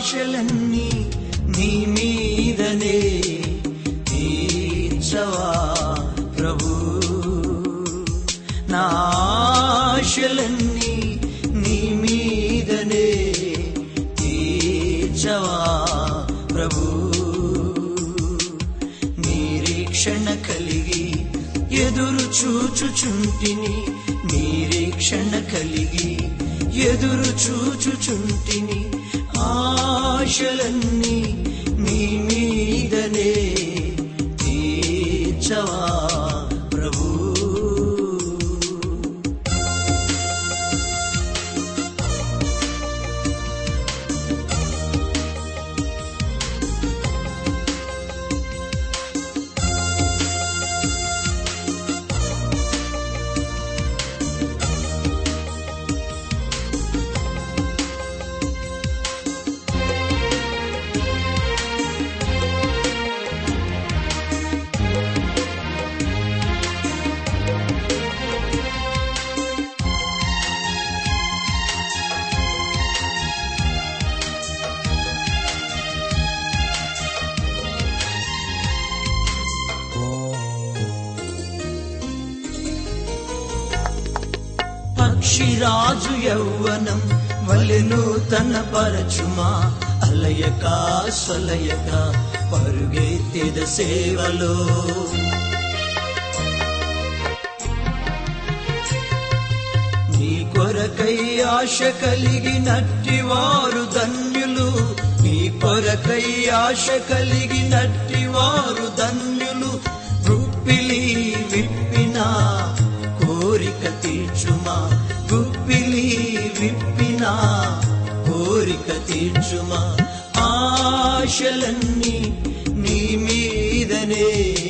ఆశలన్నీ నీ మీదనే తీర్చవా ప్రభు నా ఆశలన్నీ నీ మీదనే తీర్చవా ప్రభు నిరీక్షణ కలిగి ఎదురు చూచుచుంటిని నిరీక్షణ కలిగి ఎదురు చూచుచుంటిని ఆశలన్నీ నీ మీదనే తీర్చవా ప్రభు పక్షిరాజు యౌవనం వలెను తన పరచుమా అలయక సొలయక పరుగెత్తెద సేవలో నీ కొరకై ఆశ కలిగినట్టి వారు ధన్యులు నీ కొరకై ఆశ కలిగినట్టి వారు ధన్యులు గుప్పిలి విప్పిన కోరిక తీర్చుమా గుప్పిలి విప్పిన కోరిక తీర్చుమా ఆశలన్నీ నీ మీదనే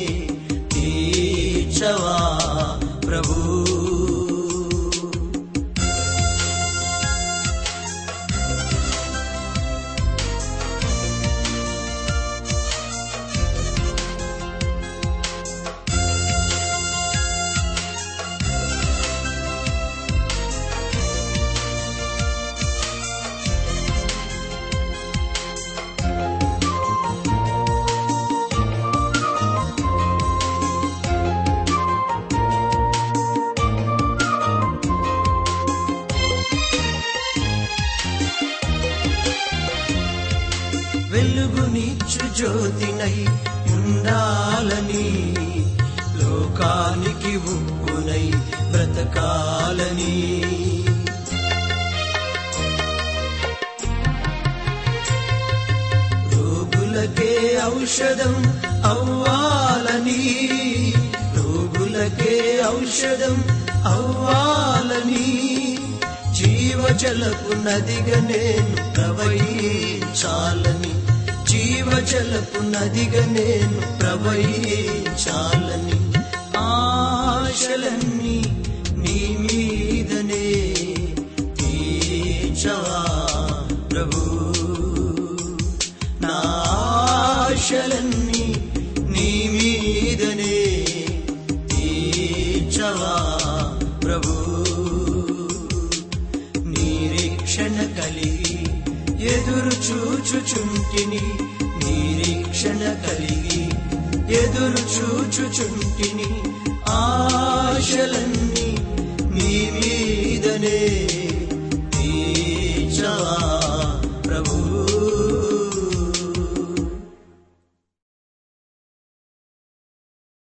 తీర్చవా ప్రభు వెలుగునిచ్చు జ్యోతినై ఉండాలని లోకానికి ఉప్పునై బ్రతకాలని రోగులకే ఔషధం అవ్వాలని రోగులకే ఔషధం అవ్వాలని జీవజలపు నదిగా నేను ప్రవహించాలని జీవజలపు నదిగా నేను ప్రవహించాలని ఆశలన్నీ నీ మీదనే తీర్చవా ప్రభు నా ఆశలన్నీ నీ మీదనే తీర్చవా ప్రభు నిరీక్షణ కలిగి ఎదురు చూచుచుంటిని నిరీక్షణ కలిగి ఎదురు చూచుచుంటిని ఆశలన్నీ